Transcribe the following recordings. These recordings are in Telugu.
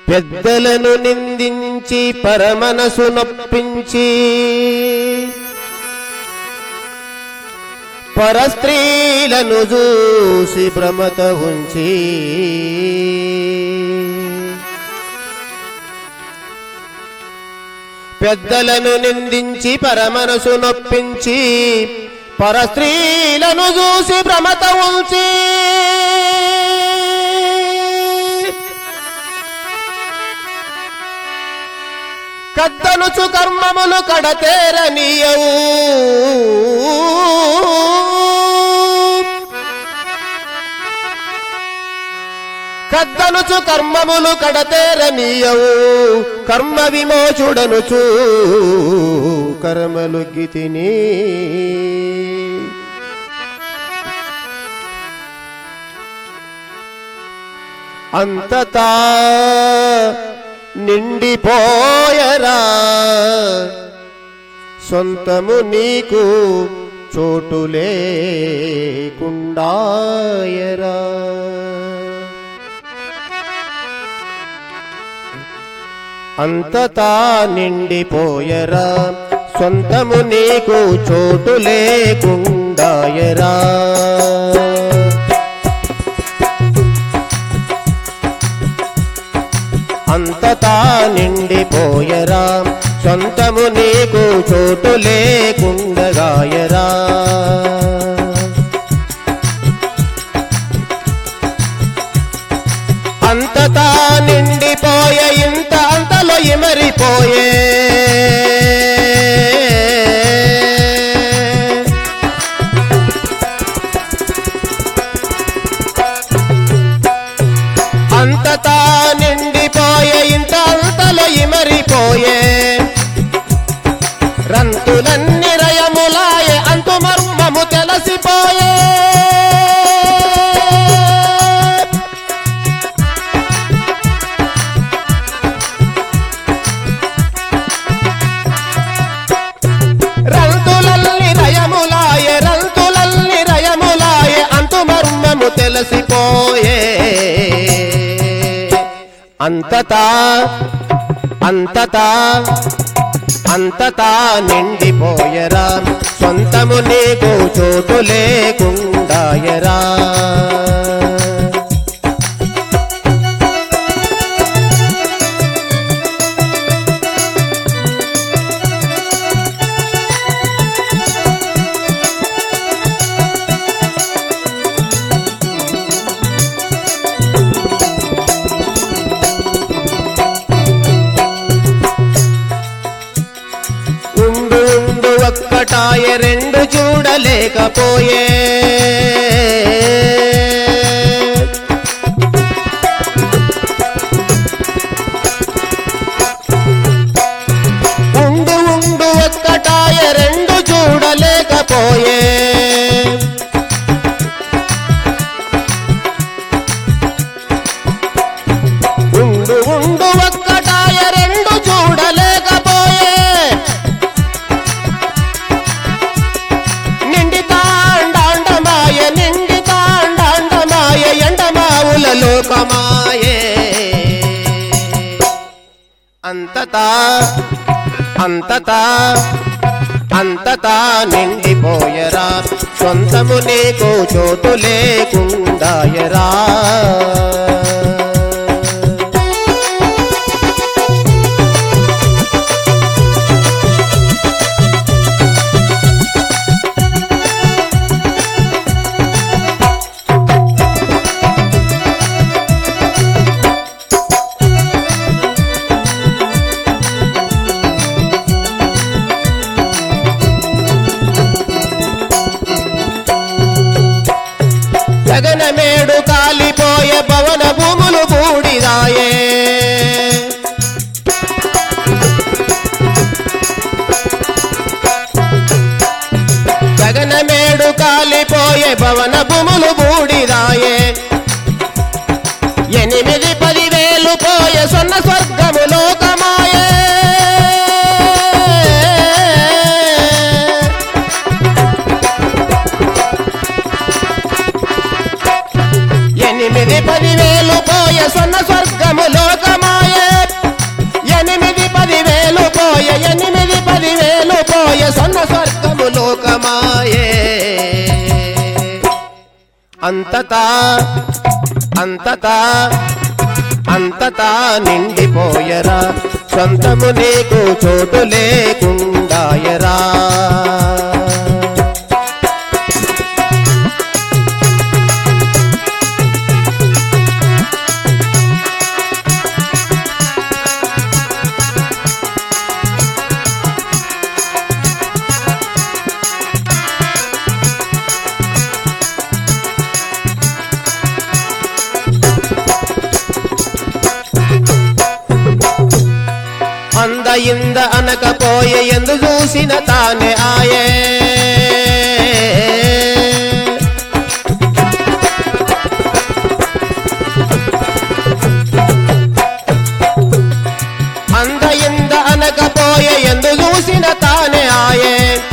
పెద్దలను నిందించి పరమనసు నొప్పించి పరస్త్రీలను చూసి భ్రమత ఉంచి పెద్దలను నిందించి పరమనసు నొప్పించి పరస్త్రీలను చూసి భ్రమత ఉంచి కద్దనుచు కర్మములు కడతేరనీయవు కద్దనుచు కర్మములు కడతేరనీయవు కర్మ విమోచుడనుచు కర్మలు గితిని అంతటా నిండిపోయరా సొంతము నీకు చోటు లేకుండాయరా అంతటా నిండిపోయరా సొంతము నీకు చోటు లేకుండాయరా అంతటా నిండిపోయరా సొంతము నీకు చోటు లేకుండగాయరా అంతటా నిండిపోయే ఇంత అంతలో ఇమరిపోయే అంతటా నిండిపోయే ఇంత అంతలో ఇమరిపోయే రంతులన్నీ రయములాయే అంతు మర్మము తెలిసిపోయే రంతులల్ని రయములాయే రంతులల్ని రయములాయే అంతు మర్మము తెలిసిపోయే అంతటా అంతటా అంతటా నిండిపోయరా సొంతము నీకు చోటు లేకుండాయరా ఉండు ఉండు ఒక్కటాయ రెండు చూడలేకపోయే ఉండు ఉండు ఒక్కటాయ రెండు చూడలేకపోయే ఉండు ఉండు ఒక్కటాయ రెండు చూడలేకపోయే నిండి తాండాండమాయ నిండి తాండాండమాయ ఎండమావుల లోకమాయే అంతటా అంతటా అంతటా నిండిపోయరా సొంతము నీకు చోటు లేకుండాయరా గగనమేడు కాలిపోయే భవన భూములు బూడిదాయే గగనమేడు కాలిపోయే భవన భూములు బూడిదాయే ఎనిమిది పది వేలు పోయే సొన్న స్వర్గము లోకమాయే ఎనిమిది పది వేలు పోయే సొన్న స్వర్గము లోకమాయే లోకమాయే అంతటా అంతటా అంతటా నిండిపోయరా సొంతము నీకు చోటు లేకుండాయరా అంద ఇంద అనకపోయే ఎందు చూసిన తానే ఆయే అంద ఇంద అనకపోయే ఎందు చూసిన తానే ఆయే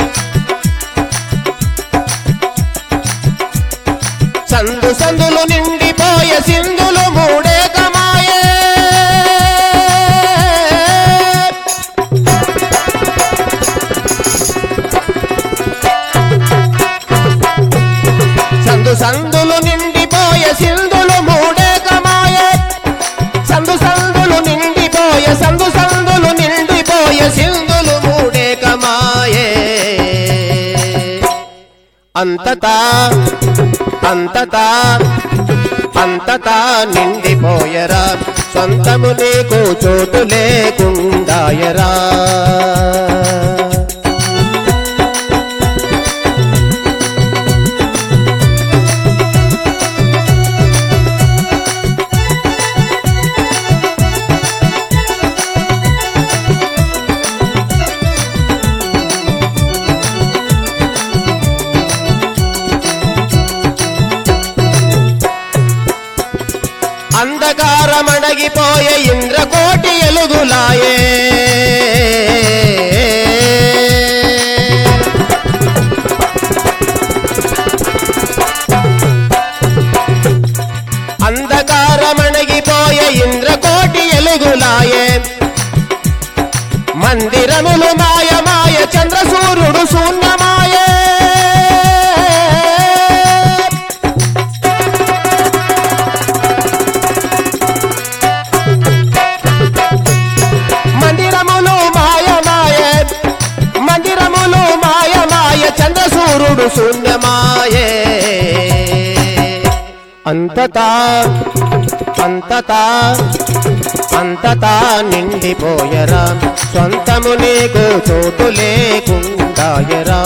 సందు సందులు నిండిపోయే సింధులు మూడే కమాయే సందు సందులు నిండిపోయే సింధులు మూడే కమాయే సందు సందులు నిండిపోయే సందు సందులు నిండిపోయే సింధులు మూడే కమాయే అంతటా అంతటా అంతటా నిండిపోయరా సొంతము నీకు చోటు లేకుండాయరా అంధకారమణగిపోయే ఇంద్రకోటి ఎలుగులాయే అంధకారమణగిపోయే ఇంద్రకోటి ఎలుగులాయే మందిరములు మాయ మాయ చంద్రసూర్యుడు శూన్యమాయే మందిరములు మాయ మాయ మందిరములు మాయ మాయ చంద్రసూర్యుడు శూన్యమాయే అంతటా అంతటా అంతటా నిండిపోయరా సొంతము నీకు చోటు లేకుండాయరా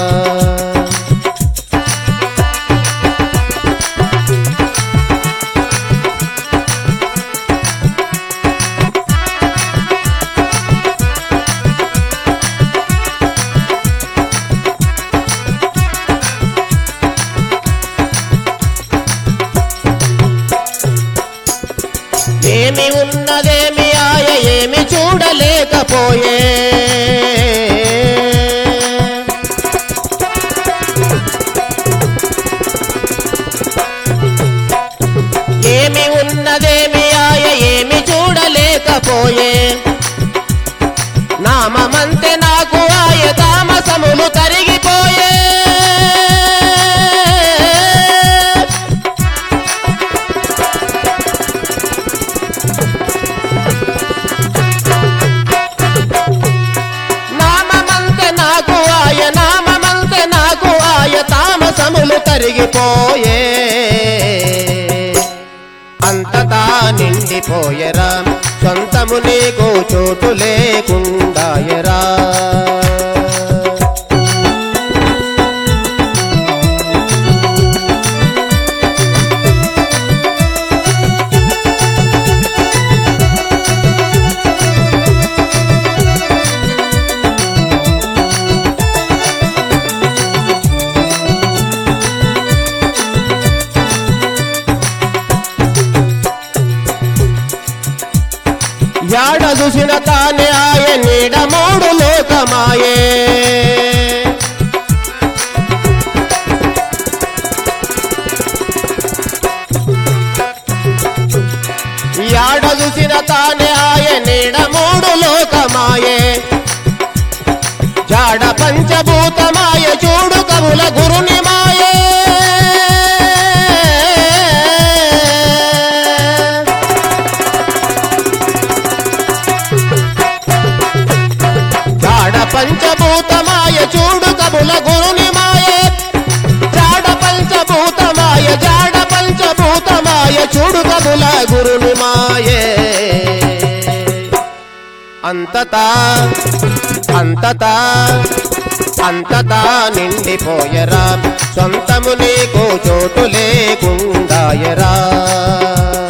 ఏమి ఉన్నదేమి ఆయ ఏమి చూడలేకపోయే ఏమి ఉన్నదేమి ఆయ ఏమి చూడలేకపోయే నామమంతే నాకు ఆయ తామసములు తరిగిపోయే నామమంతే నాకు ఆయ నామమంతే నాకు ఆయ తామసములు తరిగిపోయే అంతటా నిండిపోయరా సొంతము నీకు చోటు లేకుండాయరా యాడ చూసిన తానే ఆయ నీడ మూడు లోకమాయే యాడ చూసిన తానే ఆయ నీడ మూడు లోకమాయే జాడ పంచభూతమాయ గురుని మాయే జాడ పంచభూతమాయ చూడు కబుల గురుని మాయే జాడ పంచభూతమాయ జాడ పంచభూతమాయ చూడు కబుల గురుని మాయే అంతటా అంతటా అంతటా నిండిపోయరా సొంతము నీకు చోటు లేకుండాయరా